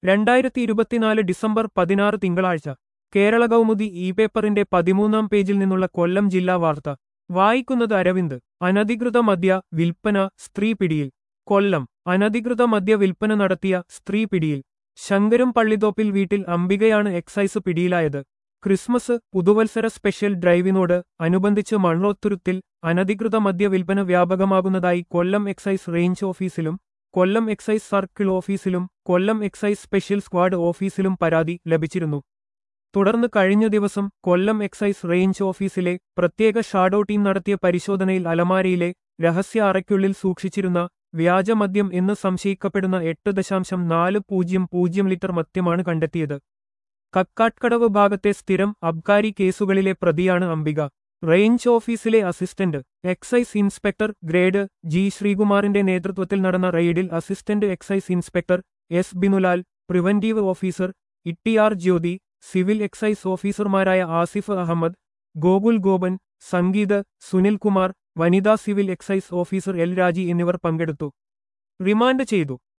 രണ്ടായിരത്തി ഇരുപത്തിനാല് ഡിസംബർ പതിനാറ് തിങ്കളാഴ്ച കേരള കൗമുദി ഇ പേപ്പറിന്റെ പതിമൂന്നാം പേജിൽ നിന്നുള്ള കൊല്ലം ജില്ലാ വാർത്ത വായിക്കുന്നത് അരവിന്ദ് അനധികൃത മദ്യ വിൽപ്പന സ്ത്രീ പിടിയിൽ കൊല്ലം അനധികൃത മദ്യ വിൽപ്പന നടത്തിയ സ്ത്രീ പിടിയിൽ ശങ്കരം പള്ളിത്തോപ്പിൽ വീട്ടിൽ അംബികയാണ് എക്സൈസ് പിടിയിലായത് ക്രിസ്മസ് പുതുവത്സര സ്പെഷ്യൽ ഡ്രൈവിനോട് അനുബന്ധിച്ച് മൺറോത്തുരുത്തിൽ അനധികൃത മദ്യ വിൽപ്പന വ്യാപകമാകുന്നതായി കൊല്ലം എക്സൈസ് റേഞ്ച് ഓഫീസിലും കൊല്ലം എക്സൈസ് സർക്കിൾ ഓഫീസിലും കൊല്ലം എക്സൈസ് സ്പെഷ്യൽ സ്ക്വാഡ് ഓഫീസിലും പരാതി ലഭിച്ചിരുന്നു തുടർന്ന് കഴിഞ്ഞ ദിവസം കൊല്ലം എക്സൈസ് റേഞ്ച് ഓഫീസിലെ പ്രത്യേക ഷാഡോ ടീം നടത്തിയ പരിശോധനയിൽ അലമാരയിലെ രഹസ്യ അറയ്ക്കുള്ളിൽ സൂക്ഷിച്ചിരുന്ന വ്യാജമദ്യം എന്ന് സംശയിക്കപ്പെടുന്ന എട്ട് ദശാംശം നാല് പൂജ്യം പൂജ്യം ലിറ്റർ മദ്യമാണ് കണ്ടെത്തിയത് കക്കാട്ട്കടവ് ഭാഗത്തെ സ്ഥിരം അബ്കാരി കേസുകളിലെ പ്രതിയാണ് അംബിക റേഞ്ച് ഓഫീസിലെ assistant excise inspector grade G ശ്രീകുമാറിന്റെ നേതൃത്വത്തിൽ നടന്ന റെയ്ഡിൽ assistant excise inspector S Binulal preventive officer ഇട്ടിആർ ജ്യോതി സിവിൽ എക്സൈസ് ഓഫീസർമാരായ ആസിഫ് അഹമ്മദ് ഗോകുൽ ഗോപൻ സംഗീത് സുനിൽകുമാർ വനിതാ സിവിൽ എക്സൈസ് ഓഫീസർ എൽ രാജി എന്നിവർ പങ്കെടുത്തു റിമാൻഡ് ചെയ്തു